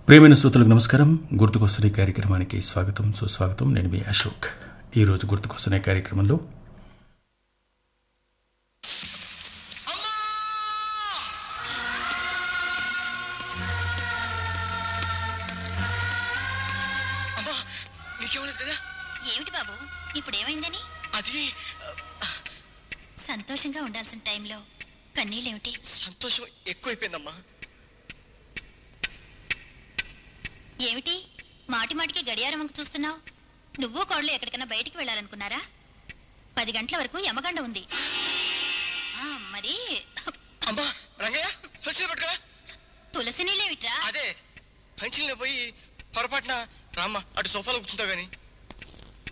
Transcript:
ప్రియమైన శ్రోతలకు నమస్కారం గుర్తుకొస్తున్న ఈ కార్యక్రమానికి స్వాగతం సుస్వాగతం నేను మీ అశోక్ ఈరోజు గుర్తుకొస్తున్న ఈ కార్యక్రమంలో అమ్మా నీకేమలేదు కదా ఏమిటి బాబు ఇప్పుడు ఏమైందని అది సంతోషంగా ఉండాల్సిన టైంలో కన్నీళ్ళేమిటి సంతోషం ఎక్కువైపోయిందమ్మా ఏమిటి మాటి మాటికి గడియారం వంక చూస్తున్నావు నువ్వు కోడలు ఎక్కడికైనా బయటికి వెళ్ళాలనుకున్నారా పది గంటల వరకు యమగండ ఉంది ఆ, మరి అమ్మా రంగయ్య తులసి పట్టుకురా తులసి నీళ్ళేమిట్రా అదే పంచిల్ని పోయి పొరపాటున రామ్మ అటు సోఫాలో కూర్చుంటావు గాని